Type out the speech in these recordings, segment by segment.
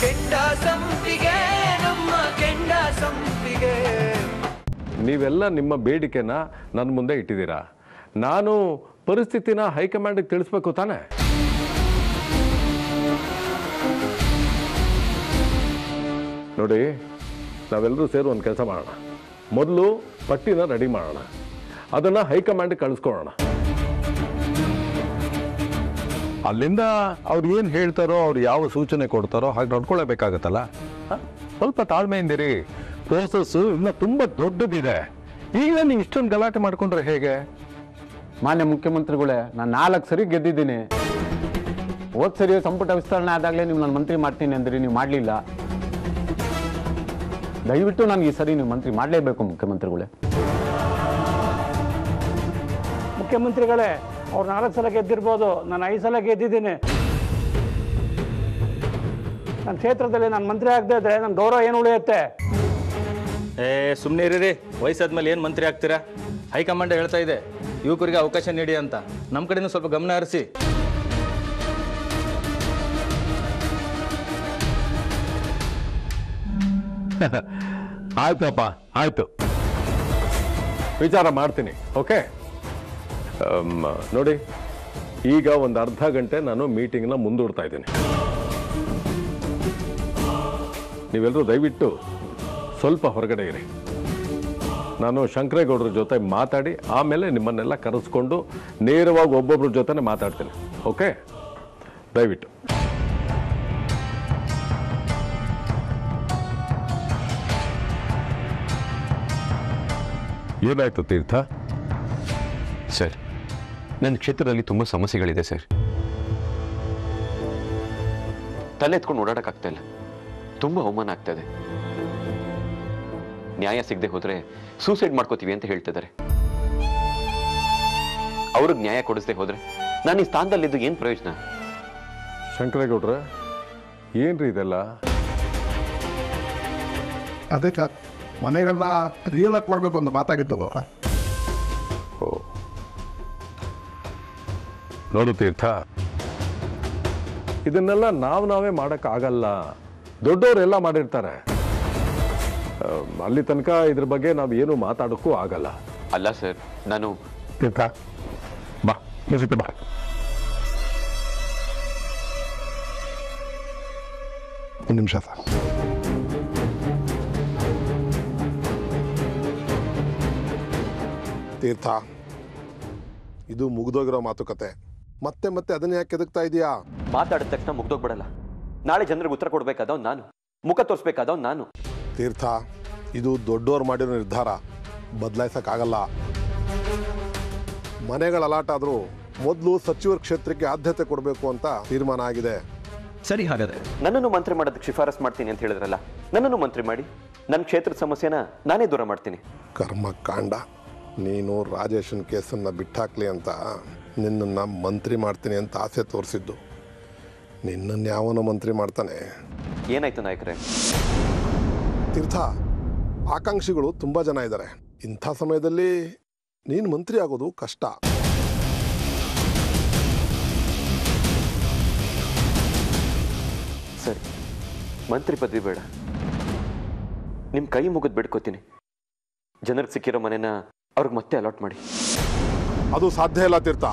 ಕೆಂಡ ಸಂಪಿಗೆ ನಮ್ಮ ಕೆಂಡ ಸಂಪಿಗೆ ನೀವೆಲ್ಲ ನಿಮ್ಮ ಬೇಡಿಕೆನ ನನ್ನ ಮುಂದೆ ಇಟ್ಟಿದ್ದೀರಾ ನಾನು ಪರಿಸ್ಥಿತಿನ ಹೈಕಮಾಂಡಿಗೆ ತಿಳಿಸ್ಬೇಕು ತಾನೇ ನೋಡಿ ನಾವೆಲ್ಲರೂ ಸೇರಿ ಒಂದು ಕೆಲಸ ಮಾಡೋಣ ಮೊದಲು ಪಟ್ಟಿನ ರೆಡಿ ಮಾಡೋಣ ಅದನ್ನು ಹೈಕಮಾಂಡ್ಗೆ ಕಳಿಸ್ಕೊಳ್ಳೋಣ ಅಲ್ಲಿಂದ ಅವ್ರು ಏನು ಹೇಳ್ತಾರೋ ಅವ್ರು ಯಾವ ಸೂಚನೆ ಕೊಡ್ತಾರೋ ಹಾಗೆ ನಡ್ಕೊಳ್ಳೇಬೇಕಾಗತ್ತಲ್ಲ ಹ? ಸ್ವಲ್ಪ ತಾಳ್ಮೆಯಿಂದಿರಿ ಪ್ರೋಸೆಸ್ಸು ಇನ್ನು ತುಂಬ ದೊಡ್ಡದಿದೆ ಈಗಲೇ ನೀವು ಇಷ್ಟೊಂದು ಗಲಾಟೆ ಮಾಡ್ಕೊಂಡ್ರೆ ಹೇಗೆ ಮಾನ್ಯ ಮುಖ್ಯಮಂತ್ರಿಗಳೇ ನಾನು ನಾಲ್ಕು ಸರಿ ಗೆದ್ದಿದ್ದೀನಿ ಹೋದ್ ಸರಿ ಸಂಪುಟ ವಿಸ್ತರಣೆ ಆದಾಗಲೇ ನೀವು ನಾನು ಮಂತ್ರಿ ಮಾಡ್ತೀನಿ ಅಂದ್ರಿ ನೀವು ಮಾಡಲಿಲ್ಲ ದಯವಿಟ್ಟು ನನಗೆ ಈ ಸರಿ ನೀವು ಮಂತ್ರಿ ಮಾಡಲೇಬೇಕು ಮುಖ್ಯಮಂತ್ರಿಗಳೇ ಮುಖ್ಯಮಂತ್ರಿಗಳೇ ಅವ್ರು ನಾಲ್ಕು ಸಲ ಗೆದ್ದಿರ್ಬೋದು ನಾನು ಐದು ಸಲ ಗೆದ್ದಿದ್ದೀನಿ ನನ್ನ ಕ್ಷೇತ್ರದಲ್ಲಿ ನಾನು ಮಂತ್ರಿ ಆಗದೆ ಇದ್ರೆ ನನ್ನ ಗೌರವ ಏನು ಉಳಿಯುತ್ತೆ ಏ ಸುಮ್ಮನೆ ಇರೀರಿ ವಯಸ್ಸಾದ್ಮೇಲೆ ಏನು ಮಂತ್ರಿ ಆಗ್ತೀರಾ ಹೈಕಮಾಂಡ್ ಹೇಳ್ತಾ ಇದೆ ಯುವಕರಿಗೆ ಅವಕಾಶ ನೀಡಿ ಅಂತ ನಮ್ಮ ಕಡೆನೂ ಸ್ವಲ್ಪ ಗಮನ ಹರಿಸಿ ಆಯ್ತಪ್ಪ ಆಯ್ತು ವಿಚಾರ ಮಾಡ್ತೀನಿ ಓಕೆ ನೋಡಿ ಈಗ ಒಂದು ಅರ್ಧ ಗಂಟೆ ನಾನು ಮೀಟಿಂಗ್ನ ಮುಂದೂಡ್ತಾ ಇದ್ದೀನಿ ನೀವೆಲ್ಲರೂ ದಯವಿಟ್ಟು ಸ್ವಲ್ಪ ಹೊರಗಡೆ ಇರಿ ನಾನು ಶಂಕರೇಗೌಡರ ಜೊತೆ ಮಾತಾಡಿ ಆಮೇಲೆ ನಿಮ್ಮನ್ನೆಲ್ಲ ಕರೆಸ್ಕೊಂಡು ನೇರವಾಗಿ ಒಬ್ಬೊಬ್ಬರ ಜೊತೆನೆ ಮಾತಾಡ್ತೀನಿ ಓಕೆ ದಯವಿಟ್ಟು ಏನಾಯ್ತು ತೀರ್ಥ ಸರ್ ನನ್ನ ಕ್ಷೇತ್ರದಲ್ಲಿ ತುಂಬ ಸಮಸ್ಯೆಗಳಿದೆ ಸರ್ ತಲೆ ಎತ್ಕೊಂಡು ಓಡಾಡಕ್ಕಾಗ್ತಾ ಇಲ್ಲ ತುಂಬ ಅವಮಾನ ಆಗ್ತಾ ಇದೆ ನ್ಯಾಯ ಸಿಗದೆ ಹೋದ್ರೆ ಸೂಸೈಡ್ ಮಾಡ್ಕೋತೀವಿ ಅಂತ ಹೇಳ್ತಿದ್ದಾರೆ ಅವ್ರಿಗೆ ನ್ಯಾಯ ಕೊಡಿಸದೆ ಹೋದ್ರೆ ನಾನು ಈ ಸ್ಥಾನದಲ್ಲಿದ್ದು ಏನು ಪ್ರಯೋಜನ ಶಂಕರೇಗೌಡ್ರೆ ಏನ್ರಿ ಇದೆಲ್ಲ ಅದಕ್ಕೆ ಮನೆಗಳನ್ನ ರಿಯಲ್ ಆಗಿ ಮಾಡ್ಬೇಕು ಅಂತ ಮಾತಾಗಿತ್ತು ಓ ನೋಡು ತೀರ್ಥ ಇದನ್ನೆಲ್ಲ ನಾವು ನಾವೇ ಮಾಡೋಕ್ಕಾಗಲ್ಲ ದೊಡ್ಡವರೆಲ್ಲ ಮಾಡಿರ್ತಾರೆ ಆ, ಅಲ್ಲಿ ತನಕ ಇದ್ರ ಬಗ್ಗೆ ನಾವು ಏನು ಮಾತಾಡೋಕ್ಕೂ ಆಗಲ್ಲ ಅಲ್ಲ ಸರ್ ನಾನು ತೀರ್ಥ ಬಾ ಮುನ್ಸಿಪಲ್ ಬಾ ಒಂದು ನಿಮಿಷ ಸರ್ ತೀರ್ಥ ಇದು ಮುಗ್ದೋಗಿರೋ ಮಾತುಕತೆ ಮತ್ತೆ ಮತ್ತೆ ಅದನ್ನ ಯಾಕೆ ಎದುಕ್ತಾ ಇದೆಯಾ ಮಾತಾಡಿದ ತಕ್ಷಣ ಮುಗ್ದೋಗ್ಬಿಡಲ್ಲ ನಾಳೆ ಜನರಿಗೆ ಉತ್ತರ ಕೊಡ್ಬೇಕಾದವ್ ನಾನು ಮುಖ ತೋರಿಸ್ಬೇಕಾದವ್ ನಾನು ತೀರ್ಥ ಇದು ದೊಡ್ಡೋರು ಮಾಡಿರೋ ನಿರ್ಧಾರ ಬದಲಾಯಿಸಕ್ಕಾಗಲ್ಲ ಮನೆಗಳ ಅಲಾಟ್ ಆದರೂ ಮೊದಲು ಸಚಿವರ ಕ್ಷೇತ್ರಕ್ಕೆ ಆದ್ಯತೆ ಕೊಡಬೇಕು ಅಂತ ತೀರ್ಮಾನ ಆಗಿದೆ ಸರಿ ಹಾಗಾದ್ರೆ ನನ್ನನ್ನು ಮಂತ್ರಿ ಮಾಡೋದಕ್ಕೆ ಶಿಫಾರಸ್ ಮಾಡ್ತೀನಿ ಅಂತ ಹೇಳಿದ್ರಲ್ಲ ನನ್ನನ್ನು ಮಂತ್ರಿ ಮಾಡಿ ನನ್ನ ಕ್ಷೇತ್ರದ ಸಮಸ್ಯೆನ ನಾನೇ ದೂರ ಮಾಡ್ತೀನಿ ಕರ್ಮಕಾಂಡ ನೀನು ರಾಜೇಶನ್ ಕೇಸನ್ನು ಬಿಟ್ಟಾಕ್ಲಿ ಅಂತ ನಿನ್ನನ್ನು ಮಂತ್ರಿ ಮಾಡ್ತೀನಿ ಅಂತ ಆಸೆ ತೋರಿಸಿದ್ದು ನಿನ್ನನ್ನು ಯಾವನ ಮಂತ್ರಿ ಮಾಡ್ತಾನೆ ಏನಾಯ್ತು ನಾಯಕರೇ ತೀರ್ಥ ಆಕಾಂಕ್ಷಿಗಳು ತುಂಬ ಜನ ಇದ್ದಾರೆ ಇಂಥ ಸಮಯದಲ್ಲಿ ನೀನು ಮಂತ್ರಿ ಆಗೋದು ಕಷ್ಟ ಸರಿ ಮಂತ್ರಿ ಪದವಿ ಬೇಡ ನಿಮ್ಮ ಕೈ ಮುಗಿದು ಬಿಡ್ಕೋತೀನಿ ಜನರಿಗೆ ಸಿಕ್ಕಿರೋ ಮನೆನ ಅವ್ರಿಗೆ ಮತ್ತೆ ಅಲಾಟ್ ಮಾಡಿ ಅದು ಸಾಧ್ಯ ಇಲ್ಲ ತೀರ್ಥ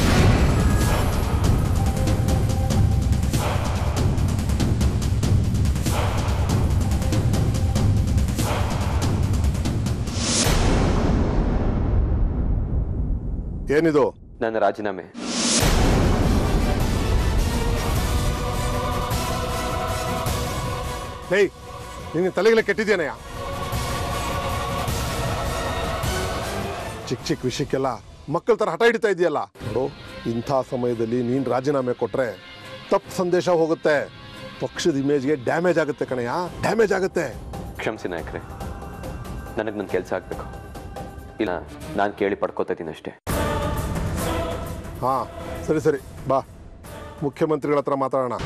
ಏನಿದು ನನ್ನ ರಾಜೀನಾಮೆ ಹೇಯ್ ನಿನ್ನ ತಲೆಗೆಲ್ಲ ಕೆಟ್ಟಿದ್ದೇನೆಯ ಚಿಕ್ಕ ಚಿಕ್ಕ ವಿಷಯಕ್ಕೆಲ್ಲ ಮಕ್ಕಳ ಥರ ಹಠ ಹಿಡಿತಾ ಇದೆಯಲ್ಲ ನೋಡು ಇಂಥ ಸಮಯದಲ್ಲಿ ನೀನು ರಾಜೀನಾಮೆ ಕೊಟ್ರೆ ತಪ್ಪು ಸಂದೇಶ ಹೋಗುತ್ತೆ ಪಕ್ಷದ ಇಮೇಜ್ಗೆ ಡ್ಯಾಮೇಜ್ ಆಗುತ್ತೆ ಕಣಯ್ಯ ಡ್ಯಾಮೇಜ್ ಆಗುತ್ತೆ ಕ್ಷಮಿಸಿ ನಾಯಕರೇ ನನಗೆ ನನ್ನ ಕೆಲಸ ಆಗಬೇಕು ಇಲ್ಲ ನಾನು ಕೇಳಿ ಪಡ್ಕೋತಾ ಇದ್ದೀನಿ ಅಷ್ಟೇ ಹಾಂ ಸರಿ ಸರಿ ಬಾ ಮುಖ್ಯಮಂತ್ರಿಗಳ ಹತ್ರ ಮಾತಾಡೋಣ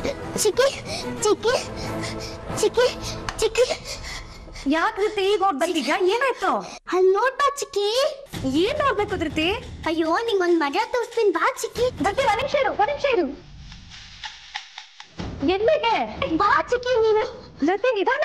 ಚಿಕ್ಕಿ ಚಿಕ್ಕಿ ಚಿಕ್ಕಿ ಚಿಕ್ಕಿ ಯಾಕೆ ಧೃತಿ ಈಗ ಓಡ್ ಬಂದಿದ್ಯಾ ಏನಾಯ್ತು ಅಲ್ಲಿ ನೋಡ್ಬಾ ಚಿಕ್ಕಿ ಏನ್ ನೋಡ್ಬೇಕು ಧೃತಿ ಅಯ್ಯೋ ನಿಂಗೊಂದ್ ಮಜಾ ತೋರಿಸ್ತೀನಿ ಬಾ ಚಿಕ್ಕಿ ಧೃತಿ ಒಂದ್ ನಿಮಿಷ ಇರು ಒಂದ್ ನಿಮಿಷ ಇರು ಎಲ್ಲಿಗೆ ಬಾ ಚಿಕ್ಕಿ ನೀನು ಧೃತಿ ನಿಧಾನ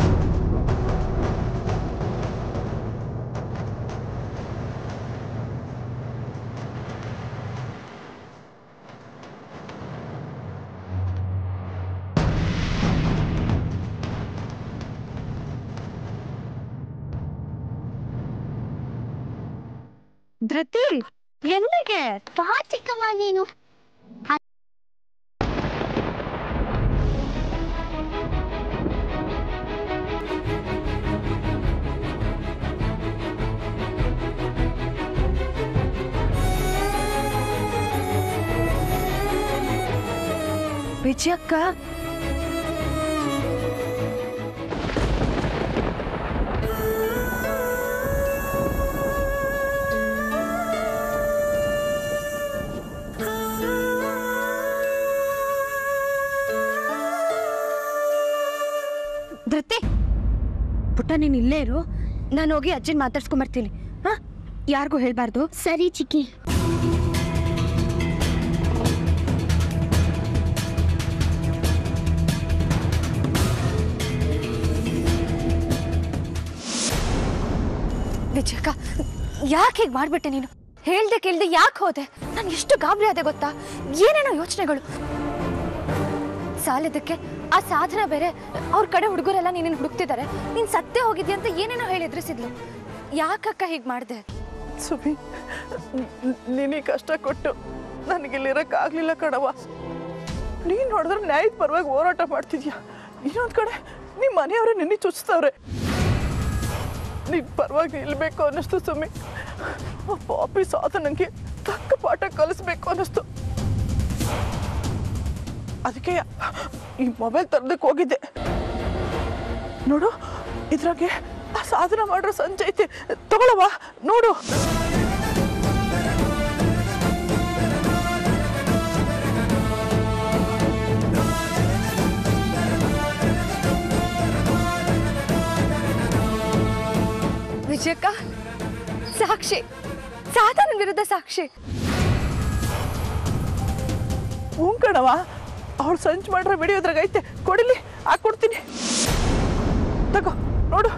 ಧೃತಿ ಎಲ್ಲಿಗೆ ಬಾ ಚಿಕ್ಕಮ್ಮ ನೀನು ವಿಜಯಕ್ಕ ಧೃತಿ ಪುಟ್ಟ ನೀನ್ ಇಲ್ಲೇ ಇರು ನಾನು ಹೋಗಿ ಅಜ್ಜನ್ ಮಾತಾಡ್ಸ್ಕೊಂಬರ್ತೀನಿ ಹಾ ಯಾರಿಗೂ ಹೇಳ್ಬಾರ್ದು ಸರಿ ಚಿಕ್ಕಿ ವಿಜಯಕ್ಕ ಯಾಕೆ ಹೀಗೆ ಮಾಡ್ಬಿಟ್ಟೆ ನೀನು ಹೇಳ್ದೆ ಕೇಳ್ದೆ ಯಾಕೆ ಹೋದೆ ನಾನು ಎಷ್ಟು ಗಾಬರಿ ಆದೆ ಗೊತ್ತಾ ಏನೇನೋ ಯೋಚನೆಗಳು ಸಾಲದಕ್ಕೆ ಆ ಸಾಧನ ಬೇರೆ ಅವ್ರ ಕಡೆ ಹುಡುಗರೆಲ್ಲ ನೀನೇನು ಹುಡುಕ್ತಿದ್ದಾರೆ ನೀನ್ ಸತ್ತೇ ಹೋಗಿದ್ಯಾ ಅಂತ ಏನೇನೋ ಹೇಳಿ ಎದುರಿಸಿದ್ಲು ಯಾಕಕ್ಕ ಹೀಗೆ ಮಾಡಿದೆ ಸುಮಿ ನಿನಗೆ ಕಷ್ಟ ಕೊಟ್ಟು ನನಗಿಲ್ಲಿರಕ್ಕಾಗ್ಲಿಲ್ಲ ಕಣವ ನೀನು ನೋಡಿದ್ರೆ ನ್ಯಾಯದ ಪರವಾಗಿ ಹೋರಾಟ ಮಾಡ್ತಿದ್ಯಾ ಇನ್ನೊಂದು ಕಡೆ ನಿಮ್ಮ ಮನೆಯವರೇ ನಿನ್ನೆ ಚುಚ್ತವ್ರೆ ನಿನ್ ಪರವಾಗಿ ನಿಲ್ಬೇಕು ಅನ್ನಿಸ್ತು ಸುಮಿ ಆ ಪಾಪಿ ಸಾಧನಂಗೆ ತಕ್ಕ ಪಾಠ ಕಲಿಸ್ಬೇಕು ಅನ್ನಿಸ್ತು ಅದಕ್ಕೆ ಈ ಮೊಬೈಲ್ ತರದಕ್ಕೆ ಹೋಗಿದ್ದೆ ನೋಡು ಇದ್ರಾಗೆ ಆ ಸಾಧನ ಮಾಡ್ರೋ ಸಂಜೆ ಐತಿ ತಗೊಳವ ನೋಡು ವಿಜಯಕ್ಕ ಸಾಕ್ಷಿ ಸಾಧನ ವಿರುದ್ಧ ಸಾಕ್ಷಿ ಹ್ಞೂ ಕಣವ ಅವಳು ಸಂಚು ಮಾಡ್ರೆ ವಿಡಿಯೋ ಇದ್ರಾಗ ಐತೆ ಕೊಡಿಲಿ ಹಾಕ್ಕೊಡ್ತೀನಿ ತಗೋ ನೋಡು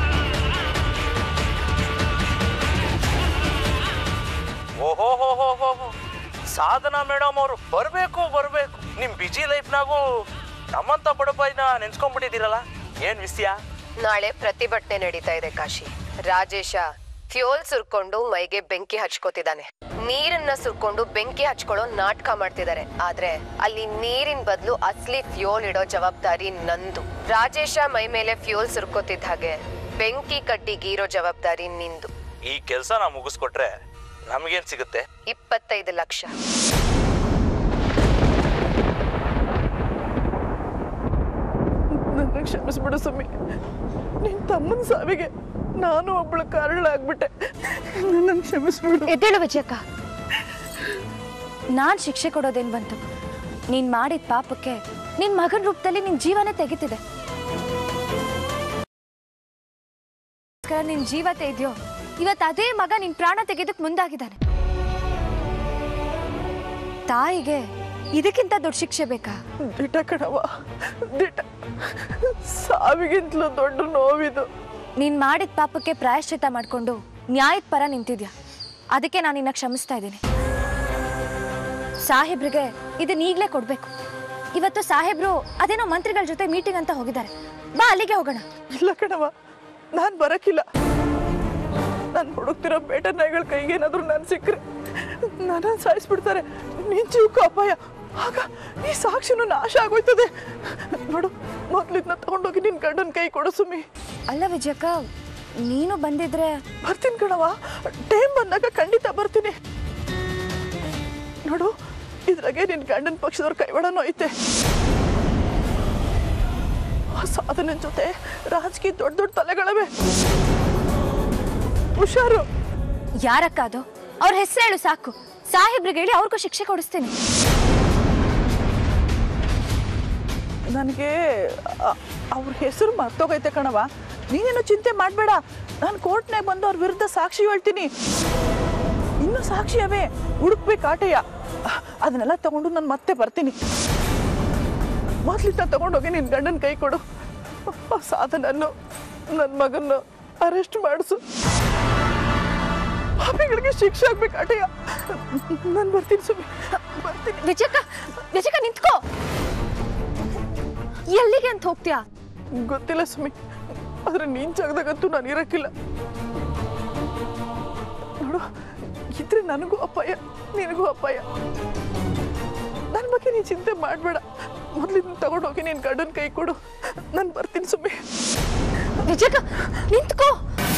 ಓಹೋ ಹೋ ಹೋ ಹೋ ಹೋ ಸಾಧನಾ ಮೇಡಮ್ ಅವರು ಬರಬೇಕು ಬರಬೇಕು ನಿಮ್ಮ ಬಿಜಿ ಲೈಫ್ನಾಗೂ ನಮ್ಮಂತ ಬಡಪಾಯಿನ ನೆನ್ಸ್ಕೊಂಡ್ಬಿಟ್ಟಿದ್ದೀರಲ್ಲ ಏನು ವಿಷಯ ನಾಳೆ ಪ್ರತಿಭಟನೆ ನಡೀತಾ ಇದೆ ಕಾಶಿ ರಾಜೇಶ ಫ್ಯೂಲ್ ಸುರ್ಕೊಂಡು ಮೈಗೆ ಬೆಂಕಿ ಹಚ್ಕೋತಿದ್ದಾನೆ ನೀರನ್ನ ಸುರ್ಕೊಂಡು ಬೆಂಕಿ ಹಚ್ಕೊಳ್ಳೋ ನಾಟಕ ಮಾಡ್ತಿದ್ದಾರೆ ಆದ್ರೆ ಅಲ್ಲಿ ನೀರಿನ ಬದಲು ಅಸ್ಲಿ ಫ್ಯೂಲ್ ಇಡೋ ಜವಾಬ್ದಾರಿ ನಂದು ರಾಜೇಶ ಮೈ ಮೇಲೆ ಫ್ಯೂಲ್ ಸುರ್ಕೋತಿದ್ದ ಹಾಗೆ ಬೆಂಕಿ ಕಡ್ಡಿ ಗೀರೋ ಜವಾಬ್ದಾರಿ ನಿಂದು ಈ ಕೆಲಸ ನಾವು ಮುಗಿಸ್ಕೊಟ್ರೆ ನಮಗೇನು ಸಿಗುತ್ತೆ ಇಪ್ಪತ್ತೈದು ಲಕ್ಷ ನನ್ನ ಕ್ಷಮಿಸ್ಬಿಡು ಸುಮ್ಮಿ ನಿನ್ ತಮ್ಮನ ಸಾವಿಗೆ ನಾನು ಒಬ್ಳು ಕಾರಣಳಾಗ್ಬಿಟ್ಟೆ ನನ್ನ ಕ್ಷಮಿಸ್ಬಿಡು ಎದ್ದೇಳು ವಿಜಯಕ್ಕ ನಾನ್ ಶಿಕ್ಷೆ ಕೊಡೋದೇನ್ ಬಂತು ನೀನ್ ಮಾಡಿದ ಪಾಪಕ್ಕೆ ನಿನ್ ಮಗನ ರೂಪದಲ್ಲಿ ನಿನ್ ಜೀವನೇ ತೆಗಿತಿದೆ ಗೋಸ್ಕರ ನಿನ್ ಜೀವ ತೆಗೆದ್ಯೋ ಇವತ್ತು ಅದೇ ಮಗ ನಿನ್ ಪ್ರಾಣ ತೆಗೆದಕ್ ಮುಂದಾಗಿದ್ದಾನೆ ತಾಯಿಗೆ ಇದಕ್ಕಿಂತ ದೊಡ್ಡ ಶಿಕ್ಷೆ ಬೇಕಾ ದಿಟ ಕಣವ ದಿಟ ಸಾವಿಗಿಂತಲೂ ದೊಡ್ಡ ನೋವಿದು ನೀನ್ ಮಾಡಿದ ಪಾಪಕ್ಕೆ ಪ್ರಾಯಶ್ಚಿತ್ತ ಮಾಡ್ಕೊಂಡು ನ್ಯಾಯದ ಪರ ನಿಂತಿದ್ಯಾ ಅದಕ್ಕೆ ನಾನು ನಿನ್ನ ಕ್ಷಮಿಸ್ತಾ ಇದ್ದೀನಿ ಸಾಹೇಬ್ರಿಗೆ ಇದನ್ನ ಈಗಲೇ ಕೊಡ್ಬೇಕು ಇವತ್ತು ಸಾಹೇಬ್ರು ಅದೇನೋ ಮಂತ್ರಿಗಳ ಜೊತೆ ಮೀಟಿಂಗ್ ಅಂತ ಹೋಗಿದ್ದಾರೆ ಬಾ ಅಲ್ಲಿಗೆ ಹೋಗೋಣ ಇಲ್ಲ ಕಣವ ನಾನ್ ಬರಕಿಲ್ಲ ನಾನು ಹುಡುಕ್ತಿರೋ ಬೇಟ ನಾಯಿಗಳ ಕೈಗೆ ಏನಾದ್ರು ನಾನು ಸಿಕ್ಕರೆ ನನ್ನ ಸಾಯಿಸ್ಬಿಡ್ತಾರೆ ನಿನ್ ಜೀವಕ್ಕೂ ಅಪಾಯ ಆಗ ಈ ಸಾಕ್ಷಿನೂ ನಾಶ ಆಗೋಯ್ತದೆ ನೋಡು ಮೊದ್ಲಿದ್ನ ತಗೊಂಡೋಗಿ ನಿನ್ ಗಂಡನ ಕೈ ಕೊಡು ಸುಮ್ಮಿ ಅಲ್ಲ ವಿಜಯಕ್ಕ ನೀನು ಬಂದಿದ್ರೆ ಬರ್ತೀನಿ ಕಣವ ಟೈಮ್ ಬಂದಾಗ ಖಂಡಿತ ಬರ್ತೀನಿ ನೋಡು ಇದ್ರಾಗೆ ನಿನ್ ಗಂಡನ ಪಕ್ಷದವ್ರ ಕೈವಾಡನೂ ಐತೆ ಆ ಸಾಧನ ಜೊತೆ ರಾಜಕೀಯ ದೊಡ್ಡ ದೊಡ್ಡ ತಲೆಗಳವೆ ಹುಷಾರು ಯಾರಕ್ಕ ಅದು ಅವ್ರ ಹೆಸರು ಹೇಳು ಸಾಕು ಸಾಹೇಬ್ರಿಗೆ ಹೇಳಿ ಅವ್ರಿಗೂ ಶಿಕ್ಷೆ ಕೊಡಿಸ್ತೀನಿ ನನಗೆ ಅವ್ರ ಹೆಸರು ಮರ್ತೋಗೈತೆ ಕಣವ ನೀನೇನು ಚಿಂತೆ ಮಾಡಬೇಡ ನಾನು ಕೋರ್ಟ್ನಾಗ ಬಂದು ಅವ್ರ ವಿರುದ್ಧ ಸಾಕ್ಷಿ ಹೇಳ್ತೀನಿ ಇನ್ನೂ ಸಾಕ್ಷಿ ಅವೇ ಹುಡುಕ್ಬೇಕು ಆಟಯ್ಯ ಅದನ್ನೆಲ್ಲ ತಗೊಂಡು ನಾನು ಮತ್ತೆ ಬರ್ತೀನಿ ಮೊದ್ಲಿಂದ ತಗೊಂಡೋಗಿ ನಿನ್ನ ಗಂಡನ ಕೈ ಕೊಡು ಆ ಸಾಧನನ್ನು ನನ್ನ ಮಗನ್ನು ಅರೆಸ್ಟ್ ಮಾಡಿಸು ಪಾಪಿಗಳಿಗೆ ಶಿಕ್ಷೆ ಆಗ್ಬೇಕು ಆಟಯ್ಯ ನಾನು ಬರ್ತೀನಿ ಸುಮ್ಮನೆ ಬರ್ತೀನಿ ವಿಜಯಕ್ಕ ವಿಜಯಕ್ಕ ನಿಂತ್ಕೋ ಎಲ್ಲಿಗೆ ಅಂತ ಹೋಗ್ತೀಯಾ ಗೊತ್ತಿಲ್ಲ ಸುಮಿ ಆದ್ರೆ ನೀನ್ ಜಾಗದಾಗಂತೂ ನಾನು ಇರಕ್ಕಿಲ್ಲ ನೋಡು ಇದ್ರೆ ನನಗೂ ಅಪಾಯ ನಿನಗೂ ಅಪಾಯ ನನ್ನ ಬಗ್ಗೆ ನೀನ್ ಚಿಂತೆ ಮಾಡಬೇಡ ಮೊದ್ಲಿಂದ ತಗೊಂಡೋಗಿ ನೀನ್ ಗಂಡನ ಕೈ ಕೊಡು ನಾನು ಬರ್ತೀನಿ ಸುಮ್ಮನೆ ವಿಜಯಕ್ಕ ನಿಂತ್ಕೋ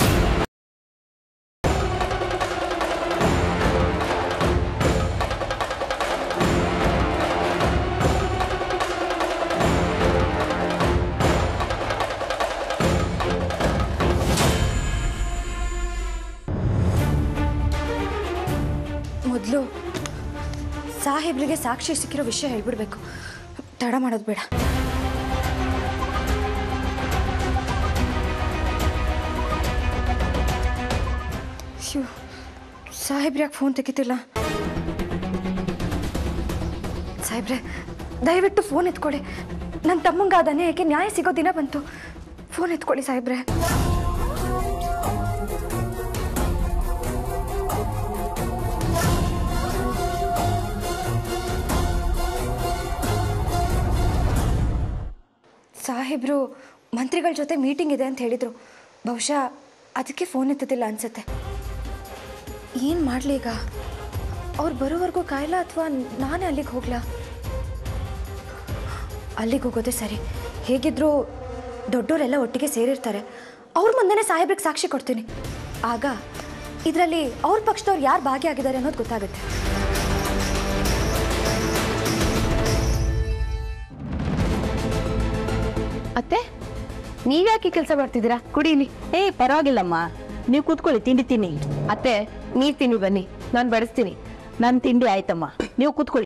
ಮೊದಲು ಸಾಹೇಬ್ರಿಗೆ ಸಾಕ್ಷಿ ಸಿಕ್ಕಿರೋ ವಿಷಯ ಹೇಳ್ಬಿಡ್ಬೇಕು ತಡ ಮಾಡೋದು ಬೇಡ ಶಿವ್ ಸಾಹೇಬ್ರು ಯಾಕೆ ಫೋನ್ ತೆಗಿತಿಲ್ಲ ಸಾಹೇಬ್ರೆ ದಯವಿಟ್ಟು ಫೋನ್ ಎತ್ಕೊಳ್ಳಿ ನನ್ನ ತಮ್ಮಂಗಾದಾನೆ ಯಾಕೆ ನ್ಯಾಯ ಸಿಗೋ ದಿನ ಬಂತು ಫೋನ್ ಎತ್ಕೊಳ್ಳಿ ಸಾಹೇಬ್ರೆ ಸಾಹೇಬ್ರು ಮಂತ್ರಿಗಳ ಜೊತೆ ಮೀಟಿಂಗ್ ಇದೆ ಅಂತ ಹೇಳಿದರು ಬಹುಶಃ ಅದಕ್ಕೆ ಫೋನ್ ಎತ್ತದಿಲ್ಲ ಅನ್ಸುತ್ತೆ ಏನು ಮಾಡಲಿ ಈಗ ಅವ್ರು ಬರೋವರೆಗೂ ಕಾಯ್ಲಾ ಅಥವಾ ನಾನೇ ಅಲ್ಲಿಗೆ ಹೋಗ್ಲಾ ಅಲ್ಲಿಗೆ ಹೋಗೋದೇ ಸರಿ ಹೇಗಿದ್ರೂ ದೊಡ್ಡವರೆಲ್ಲ ಒಟ್ಟಿಗೆ ಸೇರಿರ್ತಾರೆ ಅವ್ರ ಮುಂದೆನೇ ಸಾಹೇಬ್ರಿಗೆ ಸಾಕ್ಷಿ ಕೊಡ್ತೀನಿ ಆಗ ಇದರಲ್ಲಿ ಅವ್ರ ಪಕ್ಷದವ್ರು ಯಾರು ಭಾಗಿಯಾಗಿದ್ದಾರೆ ಅನ್ನೋದು ಗೊತ್ತಾಗುತ್ತೆ ಅತ್ತೆ ನೀವ್ಯಾಕೆ ಕೆಲಸ ಮಾಡ್ತಿದ್ದೀರಾ ಕುಡೀಲಿ ಏ ಪರವಾಗಿಲ್ಲಮ್ಮ ನೀವು ಕೂತ್ಕೊಳ್ಳಿ ತಿಂಡಿ ತಿನ್ನಿ ಅತ್ತೆ ನೀವ್ ತಿನ್ನಿ ಬನ್ನಿ ನಾನು ಬಡಿಸ್ತೀನಿ ನನ್ನ ತಿಂಡಿ ಆಯ್ತಮ್ಮ ನೀವು ಕೂತ್ಕೊಳ್ಳಿ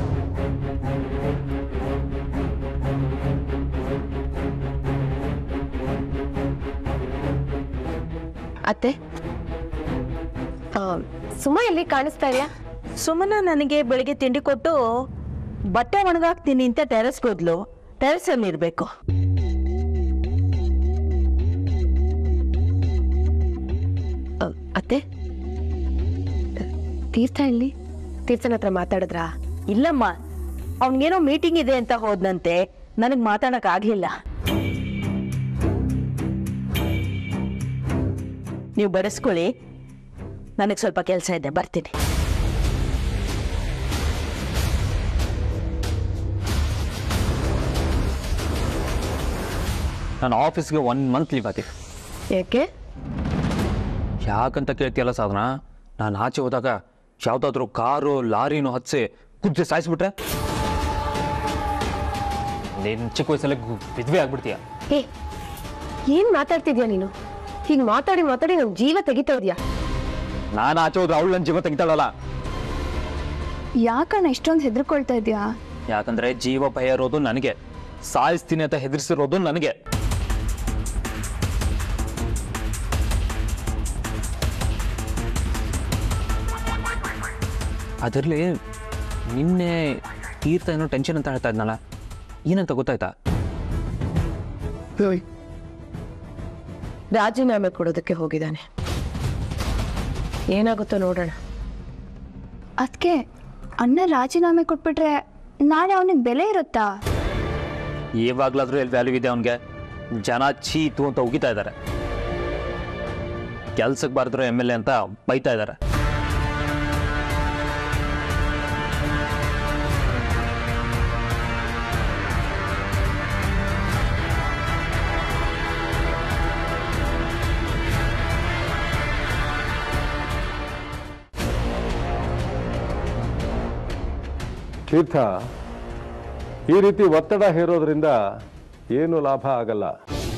ಅತ್ತೆ ಸುಮ ಎಲ್ಲಿ ಕಾಣಿಸ್ತಾ ಇದೆಯಾ ಸುಮನ ನನಗೆ ಬೆಳಿಗ್ಗೆ ತಿಂಡಿ ಕೊಟ್ಟು ಬಟ್ಟೆ ಒಣಗಾಕ್ತೀನಿ ಅಂತ ಟೆರೆಸ್ಗೆ ಹೋದ್ಲು ಟೆರೆಸಲ್ಲಿ ಇರಬೇಕು ಅತ್ತೆ ತೀರ್ಥ ಇಲ್ಲಿ ತೀರ್ಥನ ಹತ್ರ ಮಾತಾಡಿದ್ರಾ ಇಲ್ಲಮ್ಮ ಅವನಿಗೇನೋ ಮೀಟಿಂಗ್ ಇದೆ ಅಂತ ಹೋದ್ನಂತೆ ನನಗೆ ಮಾತಾಡಕ್ ಆಗ್ಲಿಲ್ಲ ನೀವು ಬಡಿಸ್ಕೊಳ್ಳಿ ನನಗೆ ಸ್ವಲ್ಪ ಕೆಲಸ ಇದೆ ಬರ್ತೀನಿ ನಾನು ಆಫೀಸ್ಗೆ ಒನ್ ಮಂತ್ ಲೀವ್ ಹಾಕಿ ಯಾಕೆ ಯಾಕಂತ ಕೇಳ್ತಿಯಲ್ಲ ಸಾಧನ ನಾನು ಆಚೆ ಹೋದಾಗ ಯಾವುದಾದ್ರೂ ಕಾರು ಲಾರಿನೂ ಹತ್ಸಿ ಕುಜ್ಜೆ ಸಾಯಿಸ್ಬಿಟ್ರೆ ನೀನು ಚಿಕ್ಕ ವಯಸ್ಸಲ್ಲಿ ಗು- ವಿಧವೆ ಆಗ್ಬಿಡ್ತೀಯ ಏ ಏನ್ ಮಾತಾಡ್ತಿದ್ಯಾ ನೀನು ಹೀಗೆ ಮಾತಾಡಿ ಮಾತಾಡಿ ನಮ್ ಜೀವ ತೆಗಿತಾ ಇದೀಯಾ ನಾನು ಆಚೆ ಹೋದ್ರೆ ಅವಳು ನನ್ನ ಜೀವ ತೆಗಿತಾಳಲ್ಲ ಯಾಕಣ್ಣ ಇಷ್ಟೊಂದು ಹೆದರ್ಕೊಳ್ತಾ ಇದೆಯಾ ಯಾಕಂದ್ರೆ ಜೀವ ಭಯ ಇರೋದು ನನಗೆ ಸಾಯಿಸ್ತೀನಿ ಅಂತ ಹೆದರ್ಸಿರೋದು ನನಗೆ ಅದರಲ್ಲಿ ನಿನ್ನೆ ತೀರ್ಥ ಏನೋ ಟೆನ್ಷನ್ ಅಂತ ಹೇಳ್ತಾ ಇದ್ನಲ್ಲ ಏನಂತ ಗೊತ್ತಾಯ್ತಾ ರಾಜೀನಾಮೆ ಕೊಡೋದಕ್ಕೆ ಹೋಗಿದ್ದಾನೆ ಏನಾಗುತ್ತೋ ನೋಡೋಣ ಅದಕ್ಕೆ ಅಣ್ಣ ರಾಜೀನಾಮೆ ಕೊಟ್ಬಿಟ್ರೆ ನಾಳೆ ಅವನಿಗೆ ಬೆಲೆ ಇರುತ್ತಾ ಇವಾಗ್ಲಾದ್ರೂ ಎಲ್ಲಿ ವ್ಯಾಲ್ಯೂ ಇದೆ ಅವನಿಗೆ ಜನ ಚೀತು ಅಂತ ಉಗಿತಾ ಇದ್ದಾರೆ ಕೆಲ್ಸಕ್ಕೆ ಬಾರಿದ್ರು ಎಮ್ ಎಲ್ ಎ ಅಂತ ಬೈತಾ ಇದ್ದಾರೆ ತೀರ್ಥ ಈ ರೀತಿ ಒತ್ತಡ ಹೇರೋದ್ರಿಂದ ಏನು ಲಾಭ ಆಗಲ್ಲ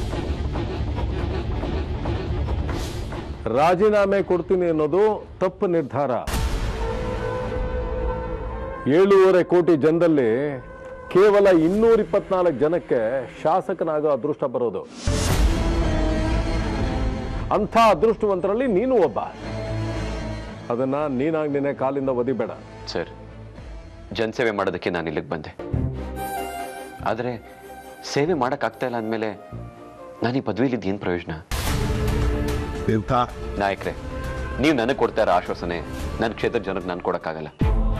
ರಾಜೀನಾಮೆ ಕೊಡ್ತೀನಿ ಅನ್ನೋದು ತಪ್ಪು ನಿರ್ಧಾರ ಏಳೂವರೆ ಕೋಟಿ ಜನದಲ್ಲಿ ಕೇವಲ ಇನ್ನೂರ ಇಪ್ಪತ್ನಾಲ್ಕು ಜನಕ್ಕೆ ಶಾಸಕನಾಗೋ ಅದೃಷ್ಟ ಬರೋದು ಅಂಥ ಅದೃಷ್ಟವಂತರಲ್ಲಿ ನೀನು ಒಬ್ಬ ಅದನ್ನ ನೀನಾಗಿ ನಿನ್ನೆ ಕಾಲಿಂದ ಒದಿಬೇಡ ಸರ್ ಜನಸೇವೆ ಮಾಡೋದಕ್ಕೆ ನಾನು ಇಲ್ಲಿಗೆ ಬಂದೆ ಆದರೆ ಸೇವೆ ಮಾಡೋಕ್ಕಾಗ್ತಾ ಇಲ್ಲ ಅಂದಮೇಲೆ ನಾನು ಈ ಪದವಿಲಿದ್ದು ಏನು ಪ್ರಯೋಜನ ನಾಯಕ್ರೆ ನೀವು ನನಗೆ ಕೊಡ್ತಾ ಇರೋ ಆಶ್ವಾಸನೆ ನನ್ನ ಕ್ಷೇತ್ರದ ಜನಕ್ಕೆ ನಾನು ಕೊಡೋಕ್ಕಾಗಲ್ಲ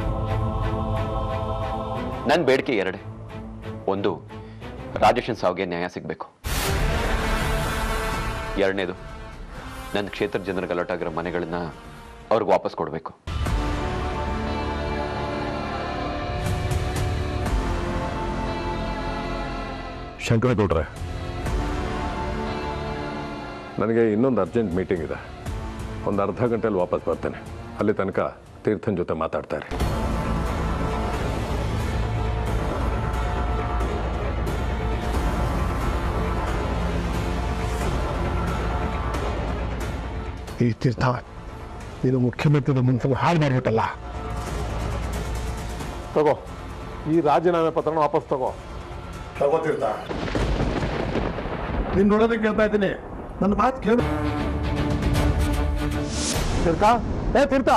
ನನ್ನ ಬೇಡಿಕೆ ಎರಡೇ ಒಂದು ರಾಜೇಶನ್ ಸಾವ್ಗೆ ನ್ಯಾಯ ಸಿಗಬೇಕು ಎರಡನೇದು ನನ್ನ ಕ್ಷೇತ್ರದ ಜನರಿಗೆ ಅಲರ್ಟ್ ಆಗಿರೋ ಮನೆಗಳನ್ನ ಅವ್ರಿಗೆ ವಾಪಸ್ ಕೊಡಬೇಕು ಶಂಕರಗೌಡ್ರೆ ನನಗೆ ಇನ್ನೊಂದು ಅರ್ಜೆಂಟ್ ಮೀಟಿಂಗ್ ಇದೆ ಒಂದು ಅರ್ಧ ಗಂಟೆಯಲ್ಲಿ ವಾಪಸ್ ಬರ್ತೇನೆ ಅಲ್ಲಿ ತನಕ ತೀರ್ಥನ್ ಜೊತೆ ಮಾತಾಡ್ತಾರೆ ಈ ತೀರ್ಥ ನೀನು ಮುಖ್ಯಮಂತ್ರಿ ಮನಸ್ಸನ್ನು ಹಾಳು ಮಾಡಿಬಿಟ್ಟಲ್ಲ ತಗೋ ಈ ರಾಜೀನಾಮೆ ಪತ್ರನ ವಾಪಸ್ ತಗೋ ತಗೋ ತೀರ್ಥ ನೀನು ನೋಡೋದಕ್ಕೆ ಕೇಳ್ತಾ ಇದ್ದೀನಿ ನನ್ನ ಮಾತು ಕೇಳು ತೀರ್ಥ ಏ ತೀರ್ಥ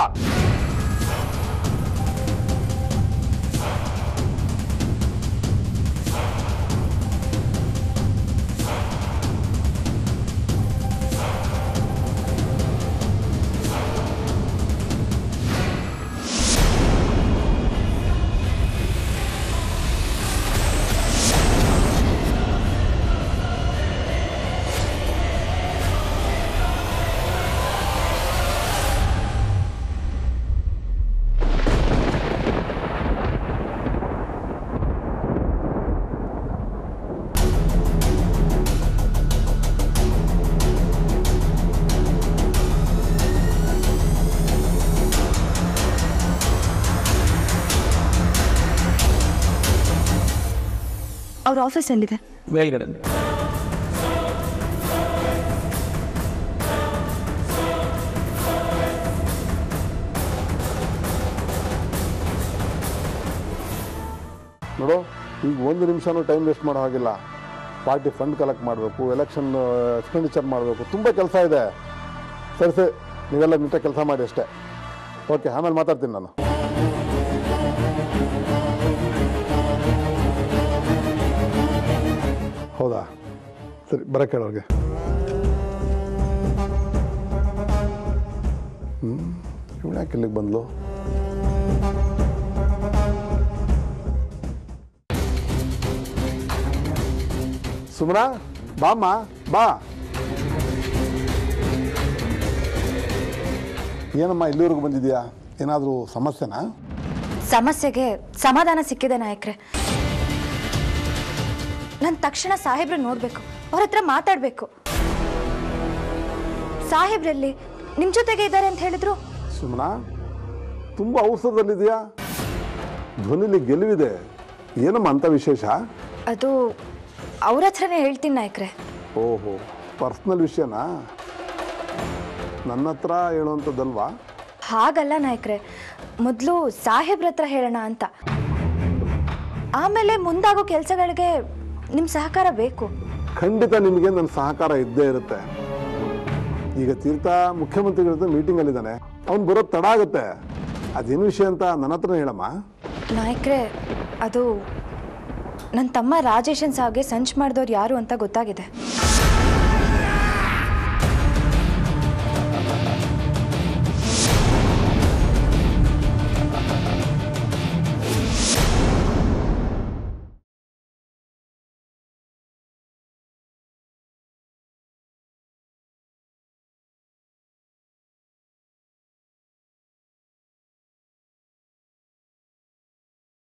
ಅವ್ರ ಆಫೀಸ್ ಎಲ್ಲಿದೆ ಮೇಲ್ಗಡೆ ನೋಡು ಈಗ ಒಂದು ನಿಮಿಷನೂ ಟೈಮ್ ವೇಸ್ಟ್ ಮಾಡೋ ಹಾಗಿಲ್ಲ ಪಾರ್ಟಿ ಫಂಡ್ ಕಲೆಕ್ಟ್ ಮಾಡಬೇಕು ಎಲೆಕ್ಷನ್ ಎಕ್ಸ್ಪೆಂಡಿಚರ್ ಮಾಡಬೇಕು ತುಂಬ ಕೆಲಸ ಇದೆ ಸರಿ ಸರಿ ನೀವೆಲ್ಲ ನೀಟಾಗಿ ಕೆಲಸ ಮಾಡಿ ಅಷ್ಟೇ ಓಕೆ ಆಮೇಲೆ ಮಾತಾಡ್ತೀನಿ ನಾನು ಹೌದಾ ಸರಿ ಬರಕ್ಕೆ ಹೇಳೋರಿಗೆ ಹ್ಞೂ ಇವಳು ಯಾಕೆ ಇಲ್ಲಿಗೆ ಬಂದ್ಲು ಸುಮ್ರಾ ಬಾಮ್ಮ ಬಾ ಏನಮ್ಮ ಇಲ್ಲಿವರೆಗೂ ಬಂದಿದ್ಯಾ ಏನಾದರೂ ಸಮಸ್ಯೆನಾ ಸಮಸ್ಯೆಗೆ ಸಮಾಧಾನ ಸಿಕ್ಕಿದೆ ನಾಯಕ್ರೆ ನಾನು ತಕ್ಷಣ ಸಾಹೇಬ್ರ ನೋಡ್ಬೇಕು ಅವ್ರ ಹತ್ರ ಮಾತಾಡ್ಬೇಕು ಸಾಹೇಬ್ರಲ್ಲಿ ನಿಮ್ ಜೊತೆಗೆ ಇದ್ದಾರೆ ಅಂತ ಹೇಳಿದ್ರು ಸುಮ್ನಾ ತುಂಬ ಅವಸರದಲ್ಲಿದೆಯಾ ಧ್ವನಿಲಿ ಗೆಲುವಿದೆ ಏನಮ್ಮ ಅಂತ ವಿಶೇಷ ಅದು ಅವ್ರ ಹತ್ರನೇ ಹೇಳ್ತೀನಿ ನಾಯಕ್ರೆ ಓಹೋ ಪರ್ಸ್ನಲ್ ವಿಷಯನಾ ನನ್ನ ಹತ್ರ ಹೇಳುವಂಥದ್ದಲ್ವಾ ಹಾಗಲ್ಲ ನಾಯಕ್ರೆ ಮೊದಲು ಸಾಹೇಬ್ರ ಹತ್ರ ಹೇಳೋಣ ಅಂತ ಆಮೇಲೆ ಮುಂದಾಗೋ ಕೆಲಸಗಳಿಗೆ ನಿಮ್ಮ ಸಹಕಾರ ಬೇಕು ಖಂಡಿತ ನಿಮಗೆ ನನ್ನ ಸಹಕಾರ ಇದ್ದೇ ಇರುತ್ತೆ ಈಗ ತೀರ್ಥ ಮುಖ್ಯಮಂತ್ರಿಗಳ ಜೊತೆ ಮೀಟಿಂಗಲ್ಲಿದ್ದಾನೆ ಅವ್ನು ಬರೋದು ತಡ ಆಗುತ್ತೆ ಅದೇನು ವಿಷಯ ಅಂತ ನನ್ನ ಹತ್ರನೇ ಹೇಳಮ್ಮ ನಾಯಕ್ರೆ ಅದು ನನ್ನ ತಮ್ಮ ರಾಜೇಶನ್ ಸಾವ್ಗೆ ಸಂಚ್ ಮಾಡಿದವ್ರು ಯಾರು ಅಂತ ಗೊತ್ತಾಗಿದೆ